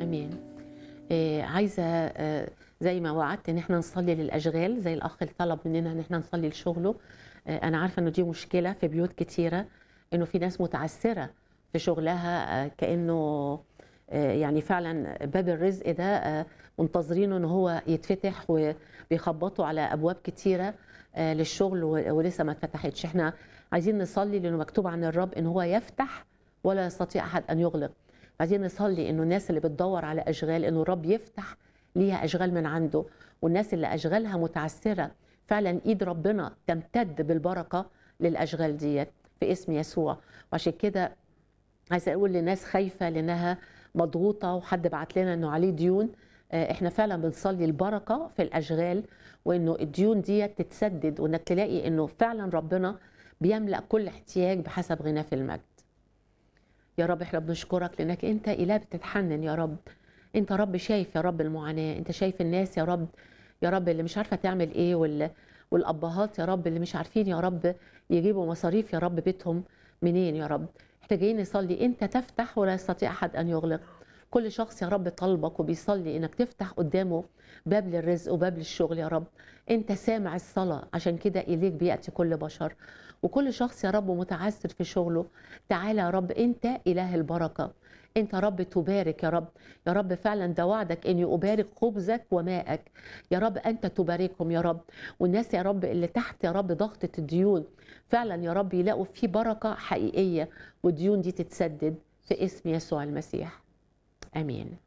امين آه، عايزه آه، زي ما وعدت ان احنا نصلي للاشغال زي الاخ اللي طلب مننا ان احنا نصلي لشغله آه، انا عارفه انه دي مشكله في بيوت كتيره انه في ناس متعثره في شغلها آه، كانه آه، يعني فعلا باب الرزق ده آه، منتظرينه ان هو يتفتح وبيخبطوا على ابواب كتيره آه، للشغل و- ولسه ما اتفتحتش احنا عايزين نصلي لانه مكتوب عن الرب ان هو يفتح ولا يستطيع احد ان يغلق عايزين نصلي انه الناس اللي بتدور على اشغال انه الرب يفتح ليها اشغال من عنده والناس اللي اشغالها متعثره فعلا ايد ربنا تمتد بالبركه للاشغال ديت في اسم يسوع وعشان كده عايزه اقول لناس خايفه لانها مضغوطه وحد بعت لنا انه عليه ديون آه، احنا فعلا بنصلي البركه في الاشغال وانه الديون دي تتسدد وانك تلاقي انه فعلا ربنا بيملا كل احتياج بحسب غناه في المجد يا رب احنا بنشكرك لانك انت اله بتتحنن يا رب انت رب شايف يا رب المعاناه انت شايف الناس يا رب يا رب اللي مش عارفه تعمل ايه وال والابهات يا رب اللي مش عارفين يا رب يجيبوا مصاريف يا رب بيتهم منين يا رب احنا جايين نصلي انت تفتح ولا يستطيع احد ان يغلق كل شخص يا رب طلبك وبيصلي انك تفتح قدامه باب للرزق وباب للشغل يا رب انت سامع الصلاه عشان كده اليك بياتي كل بشر وكل شخص يا رب متعثر في شغله تعالى يا رب انت اله البركه انت رب تبارك يا رب يا رب فعلا ده وعدك اني ابارك خبزك وماءك يا رب انت تباركهم يا رب والناس يا رب اللي تحت يا رب ضغطة الديون فعلا يا رب يلاقوا في بركة حقيقية والديون دي تتسدد في اسم يسوع المسيح امين